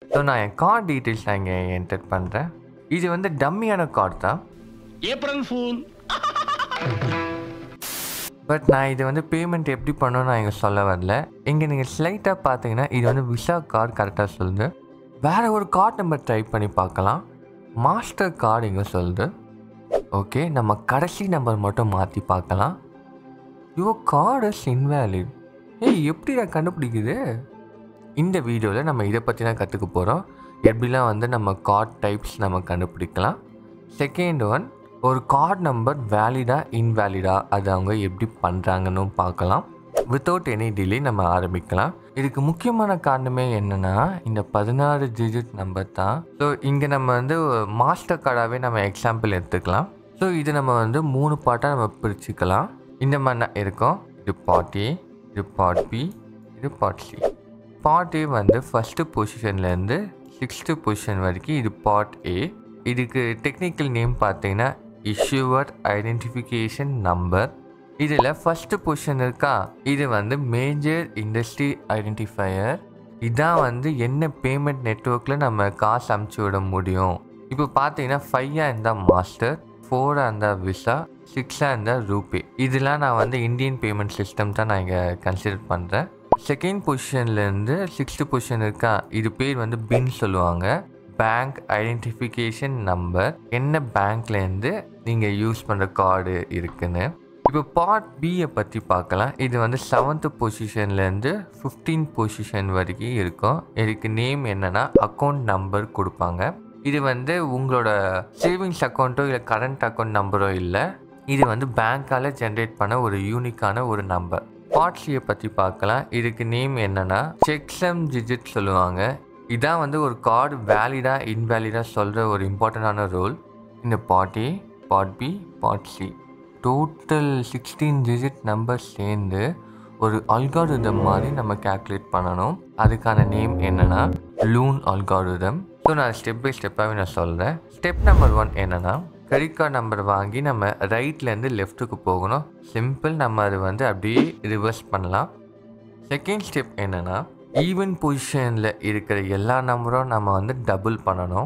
so நான் என் card details நான் இங்கே என்டர் பண்ணுறேன் இது வந்து டம்மியான கார்டு தான் ஏப்ரல் ஃபூல் பட் நான் இது வந்து பேமெண்ட் எப்படி பண்ணணும் நான் இங்கே சொல்ல வரல இங்கே நீங்கள் ஸ்லைட்டாக பார்த்தீங்கன்னா இது வந்து விசா கார்டு கரெக்டாக சொல்லுது வேறு ஒரு கார்டு நம்பர் ட்ரை பண்ணி பார்க்கலாம் மாஸ்டர் கார்டு இங்கே சொல்லுது ஓகே நம்ம கடைசி நம்பர் மட்டும் மாற்றி பார்க்கலாம் யுவர் கார்டு இஸ் இன்வேலிட் ஏய் எப்படி நான் கண்டுபிடிக்குது இந்த வீடியோவில் நம்ம இதை பற்றி தான் கற்றுக்க போகிறோம் எப்படிலாம் வந்து நம்ம கார்ட் டைப்ஸ் நம்ம கண்டுபிடிக்கலாம் செகண்ட் ஒன் ஒரு கார்டு நம்பர் வேலிடா இன்வேலிடா அது அவங்க எப்படி பண்ணுறாங்கன்னு பார்க்கலாம் வித்தவுட் எனி டிலே நம்ம ஆரம்பிக்கலாம் இதுக்கு முக்கியமான காரணமே என்னென்னா இந்த பதினாறு டிஜிட் நம்பர் தான் ஸோ இங்கே நம்ம வந்து மாஸ்டர் கார்டாகவே நம்ம எக்ஸாம்பிள் எடுத்துக்கலாம் ஸோ இது நம்ம வந்து மூணு பார்ட்டாக நம்ம பிரிச்சுக்கலாம் இந்த மாதிரி தான் இருக்கும் இது பார்ட் ஏ இது பார்ட் பி இது பார்ட் சி பார்ட் ஏ வந்து ஃபஸ்ட்டு பொசிஷன்லேருந்து சிக்ஸ்த்து பொசிஷன் வரைக்கும் இது பார்ட் ஏ இதுக்கு டெக்னிக்கல் நேம் பார்த்தீங்கன்னா இஷ்யூவர் ஐடென்டிஃபிகேஷன் நம்பர் இதில் ஃபஸ்ட்டு பொசிஷன் இருக்கா இது வந்து மேஜர் இண்டஸ்ட்ரி ஐடென்டிஃபையர் இதான் வந்து என்ன பேமெண்ட் நெட்ஒர்க்கில் நம்ம காசு அமுச்சு விட முடியும் இப்போ பார்த்தீங்கன்னா ஃபைவாக இருந்தால் மாஸ்டர் ஃபோராக இருந்தால் விசா சிக்ஸாக இருந்தால் ரூபே இதெல்லாம் நான் வந்து இந்தியன் பேமெண்ட் சிஸ்டம் தான் நான் இங்கே கன்சிடர் பண்ணுறேன் செகண்ட் பொசிஷன்லேருந்து சிக்ஸ்த்து பொசிஷன் இருக்கா இது பேர் வந்து பின் சொல்லுவாங்க பேங்க் ஐடென்டிஃபிகேஷன் நம்பர் என்ன பேங்க்லேருந்து நீங்கள் யூஸ் பண்ணுற கார்டு இருக்குன்னு இப்போ பார்ட் பியை பற்றி பார்க்கலாம் இது வந்து செவன்த்து பொசிஷன்லேருந்து ஃபிஃப்டீன் பொசிஷன் வரைக்கும் இருக்கும் இதுக்கு நேம் என்னென்னா அக்கௌண்ட் நம்பர் கொடுப்பாங்க இது வந்து உங்களோட சேவிங்ஸ் அக்கௌண்ட்டோ இல்லை கரண்ட் அக்கௌண்ட் நம்பரோ இல்லை இது வந்து பேங்க்கால் ஜென்ரேட் பண்ண ஒரு யூனிக்கான ஒரு நம்பர் பார்ட்ஸியை பற்றி பார்க்கலாம் இதுக்கு நேம் என்னென்னா செக்ஸம் டிஜிட் சொல்லுவாங்க இதான் வந்து ஒரு கார்டு வேலிடாக இன்வேலிடாக சொல்கிற ஒரு இம்பார்ட்டண்டான ரோல் இந்த part A part B part C total sixteen digit number சேர்ந்து ஒரு அல்காரிதம் மாதிரி நம்ம கேல்குலேட் பண்ணணும் அதுக்கான நேம் என்னென்னா லூன் அல்காரிதம் ஸோ நான் ஸ்டெப் பை ஸ்டெப்பாகவே நான் சொல்கிறேன் ஸ்டெப் நம்பர் ஒன் என்னென்னா கிரெடிட் கார்டு நம்பர் வாங்கி நம்ம ரைட்லேருந்து லெஃப்ட்டுக்கு போகணும் சிம்பிள் நம்ம அது வந்து அப்படியே ரிவர்ஸ் பண்ணலாம் செகண்ட் ஸ்டெப் என்னென்னா ஈவன் பொசிஷனில் இருக்கிற எல்லா நம்பரும் நம்ம வந்து டபுள் பண்ணணும்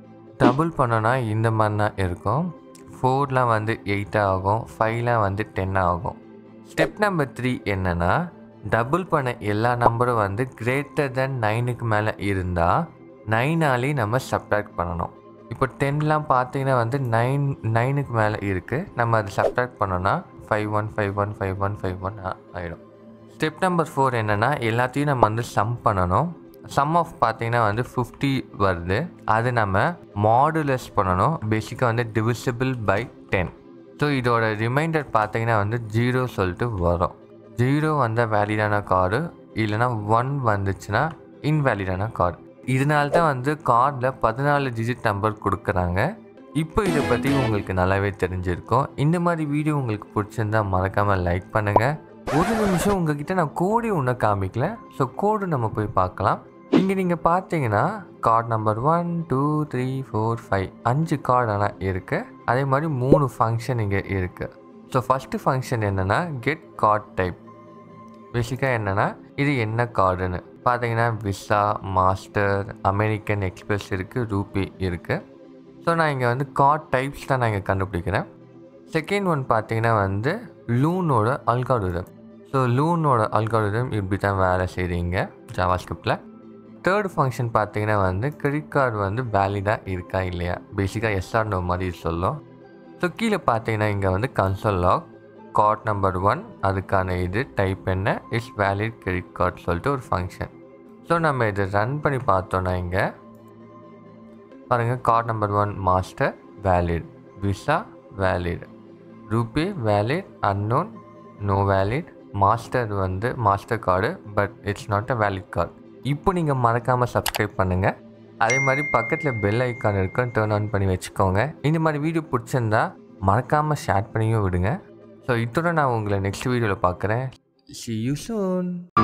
டபுள் பண்ணோன்னா இந்த மாதிரி தான் இருக்கும் ஃபோர்லாம் வந்து எயிட் ஆகும் ஃபைவ்லாம் வந்து டென் ஆகும் ஸ்டெப் நம்பர் த்ரீ என்னென்னா டபுள் பண்ண எல்லா நம்பரும் வந்து கிரேட்டர் தென் நைனுக்கு மேலே இருந்தால் நைனாலே நம்ம சப்ட்ராக்ட் பண்ணணும் இப்போ டென்லாம் பார்த்தீங்கன்னா வந்து நைன் நைனுக்கு மேலே இருக்குது நம்ம அதை சப்ட்ராக்ட் பண்ணோன்னா five one five one five one five one ஆகிடும் ஸ்டெப் நம்பர் ஃபோர் என்னென்னா எல்லாத்தையும் நம்ம வந்து சம் பண்ணணும் சம் ஆஃப் பார்த்தீங்கன்னா வந்து ஃபிஃப்டி வருது அது நம்ம மாடுலஸ் பண்ணணும் பேசிக்காக வந்து டிவிசிபிள் பை டென் ஸோ இதோட ரிமைண்டர் பார்த்தீங்கன்னா வந்து ஜீரோ சொல்லிட்டு வரும் ஜீரோ வந்தால் வேலிடான கார்டு இல்லைனா ஒன் வந்துச்சுன்னா இன்வேலிடான கார்டு இதனால தான் வந்து கார்டில் பதினாலு டிஜிட் நம்பர் கொடுக்குறாங்க இப்போ இதை பற்றி உங்களுக்கு நல்லாவே தெரிஞ்சிருக்கும் இந்த மாதிரி வீடியோ உங்களுக்கு பிடிச்சிருந்தா மறக்காமல் லைக் பண்ணுங்கள் ஒரு நிமிஷம் உங்ககிட்ட நான் கோடி ஒன்றும் காமிக்கல ஸோ கோடு நம்ம போய் பார்க்கலாம் இங்கே நீங்கள் பார்த்தீங்கன்னா card number one two three four five அஞ்சு கார்டு ஆனால் இருக்குது அதே மாதிரி மூணு ஃபங்க்ஷன் இங்கே இருக்குது ஸோ ஃபஸ்ட்டு ஃபங்க்ஷன் என்னென்னா கெட் கார்ட் டைப் பேசிக்காக என்னென்னா இது என்ன கார்டுன்னு பார்த்தீங்கன்னா விசா மாஸ்டர் அமெரிக்கன் எக்ஸ்பிரஸ் இருக்குது ரூபி இருக்குது ஸோ நான் இங்கே வந்து கார்ட் டைப்ஸ் தான் நான் இங்கே கண்டுபிடிக்கிறேன் செகண்ட் ஒன் பார்த்தீங்கன்னா வந்து லூனோட அல்காரிதம் ஸோ லூனோட அல்காரிதம் இப்படி தான் வேலை செய்கிறீங்க ஜாவாஸ்கிரிப்டில் தேர்ட் ஃபங்க்ஷன் பார்த்தீங்கன்னா வந்து கிரெடிட் கார்டு வந்து வேலிடாக இருக்கா இல்லையா பேசிக்காக எஸ்ஆர் நோ மாதிரி சொல்லும் ஸோ கீழே பார்த்தீங்கன்னா இங்கே வந்து console log card number one அதுக்கான இது டைப் என்ன இஸ் வேலிட் கிரெடிட் கார்டு சொல்லிட்டு ஒரு ஃபங்க்ஷன் ஸோ நம்ம இதை ரன் பண்ணி பார்த்தோன்னா இங்கே பாருங்கள் card number one Master valid Visa valid RuPay valid unknown no valid Master வந்து Master card but it's not a valid card இப்போ நீங்கள் மறக்காமல் சப்ஸ்கிரைப் பண்ணுங்கள் அதே மாதிரி பக்கத்தில் பெல் ஐக்கான் இருக்கும் டேர்ன் ஆன் பண்ணி வச்சுக்கோங்க இந்த மாதிரி வீடியோ பிடிச்சிருந்தா மறக்காமல் ஷேர் பண்ணியும் விடுங்க ஸோ இத்தோட நான் உங்களை நெக்ஸ்ட் வீடியோவில் பார்க்குறேன் சி யூ சூன்